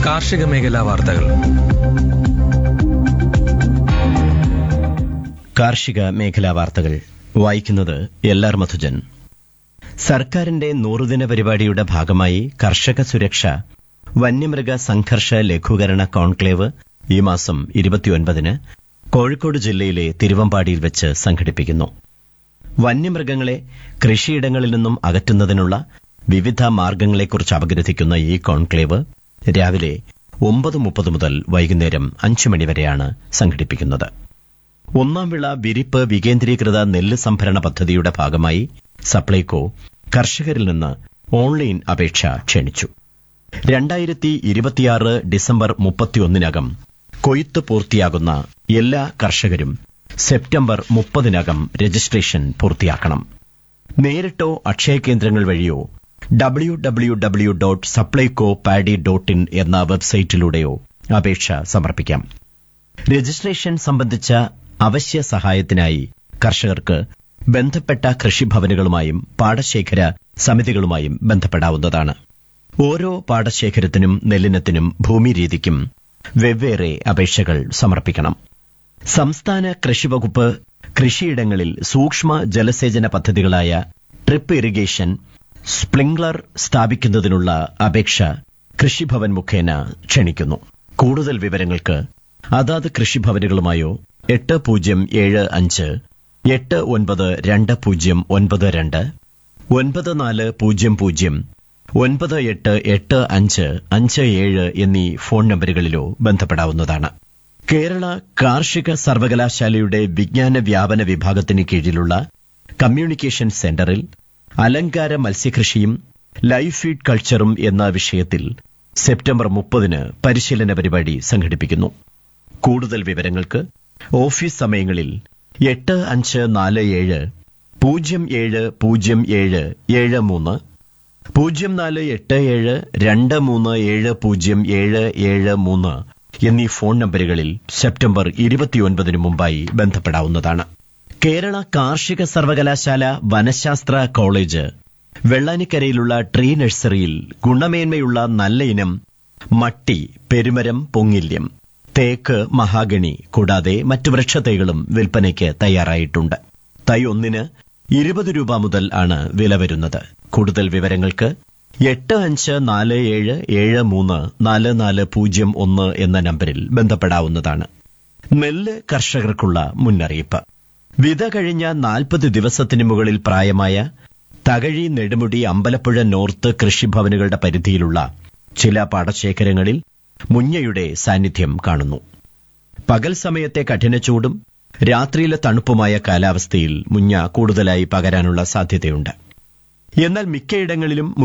കാർഷിക മേഖലാ വാർത്തകൾ കാർഷിക മേഖലാ വാർത്തകൾ വായിക്കുന്നത് എൽ ആർ മധുജൻ സർക്കാരിന്റെ നൂറുദിന പരിപാടിയുടെ ഭാഗമായി കർഷക സുരക്ഷ വന്യമൃഗ സംഘർഷ ലഘൂകരണ കോൺക്ലേവ് ഈ മാസം ഇരുപത്തിയൊൻപതിന് കോഴിക്കോട് ജില്ലയിലെ തിരുവമ്പാടിയിൽ വെച്ച് സംഘടിപ്പിക്കുന്നു വന്യമൃഗങ്ങളെ കൃഷിയിടങ്ങളിൽ നിന്നും അകറ്റുന്നതിനുള്ള വിവിധ മാർഗങ്ങളെക്കുറിച്ച് അപഗ്രഥിക്കുന്ന ഈ കോൺക്ലേവ് രാവിലെ ഒമ്പത് മുപ്പത് മുതൽ വൈകുന്നേരം അഞ്ച് മണിവരെയാണ് സംഘടിപ്പിക്കുന്നത് ഒന്നാം വിള വിരിപ്പ് വികേന്ദ്രീകൃത നെല്ല് സംഭരണ പദ്ധതിയുടെ ഭാഗമായി സപ്ലൈകോ കർഷകരിൽ നിന്ന് ഓൺലൈൻ അപേക്ഷ ക്ഷണിച്ചു രണ്ടായിരത്തി ഇരുപത്തിയാറ് ഡിസംബർ മുപ്പത്തിയൊന്നിനകം കൊയ്ത്ത് പൂർത്തിയാകുന്ന എല്ലാ കർഷകരും സെപ്റ്റംബർ മുപ്പതിനകം രജിസ്ട്രേഷൻ പൂർത്തിയാക്കണം നേരിട്ടോ അക്ഷയ കേന്ദ്രങ്ങൾ വഴിയോ W W W dot Supplyco paddy dot in എന്ന വെബ്സൈറ്റിലൂടെയോ അപേക്ഷ സമർപ്പിക്കാം രജിസ്ട്രേഷൻ സംബന്ധിച്ച അവശ്യ സഹായത്തിനായി കർഷകർക്ക് ബന്ധപ്പെട്ട കൃഷിഭവനുകളുമായും പാടശേഖര സമിതികളുമായും ബന്ധപ്പെടാവുന്നതാണ് ഓരോ പാടശേഖരത്തിനും നെല്ലിനത്തിനും ഭൂമി രീതിക്കും വെവ്വേറെ അപേക്ഷകൾ സമർപ്പിക്കണം സംസ്ഥാന കൃഷിവകുപ്പ് കൃഷിയിടങ്ങളിൽ സൂക്ഷ്മ ജലസേചന പദ്ധതികളായ ട്രിപ്പ് ഇറിഗേഷൻ സ്പ്രിംഗ്ലർ സ്ഥാപിക്കുന്നതിനുള്ള അപേക്ഷ കൃഷിഭവൻ മുഖേന ക്ഷണിക്കുന്നു കൂടുതൽ വിവരങ്ങൾക്ക് അതാത് കൃഷിഭവനുകളുമായോ എട്ട് പൂജ്യം ഏഴ് അഞ്ച് എട്ട് ഒൻപത് രണ്ട് പൂജ്യം ഒൻപത് രണ്ട് ഒൻപത് നാല് പൂജ്യം പൂജ്യം ഒൻപത് എട്ട് എട്ട് അഞ്ച് അഞ്ച് ഏഴ് എന്നീ ഫോൺ നമ്പറുകളിലോ ബന്ധപ്പെടാവുന്നതാണ് കേരള കാർഷിക സർവകലാശാലയുടെ വിജ്ഞാന വ്യാപന വിഭാഗത്തിന് കീഴിലുള്ള കമ്മ്യൂണിക്കേഷൻ സെന്ററിൽ അലങ്കാര മത്സ്യകൃഷിയും ലൈഫ് ഫീഡ് കൾച്ചറും എന്ന വിഷയത്തിൽ സെപ്റ്റംബർ മുപ്പതിന് പരിശീലന പരിപാടി സംഘടിപ്പിക്കുന്നു കൂടുതൽ വിവരങ്ങൾക്ക് ഓഫീസ് സമയങ്ങളിൽ എട്ട് അഞ്ച് നാല് ഏഴ് പൂജ്യം ഏഴ് പൂജ്യം ഏഴ് ഏഴ് മൂന്ന് പൂജ്യം നാല് എട്ട് ഏഴ് രണ്ട് മൂന്ന് ഏഴ് പൂജ്യം ഏഴ് ഏഴ് മൂന്ന് എന്നീ ഫോൺ നമ്പറുകളിൽ സെപ്റ്റംബർ ഇരുപത്തിയൊൻപതിനു മുമ്പായി ബന്ധപ്പെടാവുന്നതാണ് കേരള കാർഷിക സർവകലാശാല വനശാസ്ത്ര കോളേജ് വെള്ളാനിക്കരയിലുള്ള ട്രീ നഴ്സറിയിൽ ഗുണമേന്മയുള്ള നല്ല ഇനം മട്ടി പെരുമരം പൊങ്ങില്യം തേക്ക് മഹാഗണി കൂടാതെ മറ്റു വൃക്ഷത്തൈകളും വിൽപ്പനയ്ക്ക് തയ്യാറായിട്ടുണ്ട് തൈ ഒന്നിന് ഇരുപത് രൂപ മുതൽ ആണ് വില വരുന്നത് കൂടുതൽ വിവരങ്ങൾക്ക് എട്ട് അഞ്ച് നാല് ഏഴ് ഏഴ് മൂന്ന് നാല് നാല് പൂജ്യം ഒന്ന് എന്ന നമ്പറിൽ ബന്ധപ്പെടാവുന്നതാണ് നെല്ല് കർഷകർക്കുള്ള മുന്നറിയിപ്പ് വിത കഴിഞ്ഞ നാൽപ്പത് ദിവസത്തിന് മുകളിൽ പ്രായമായ തകഴി നെടുമുടി അമ്പലപ്പുഴ നോർത്ത് കൃഷിഭവനുകളുടെ പരിധിയിലുള്ള ചില പാടശേഖരങ്ങളിൽ മുഞ്ഞയുടെ സാന്നിധ്യം കാണുന്നു പകൽ സമയത്തെ കഠിനച്ചൂടും രാത്രിയിലെ തണുപ്പുമായ കാലാവസ്ഥയിൽ മുഞ്ഞ കൂടുതലായി പകരാനുള്ള സാധ്യതയുണ്ട് എന്നാൽ മിക്കയിടങ്ങളിലും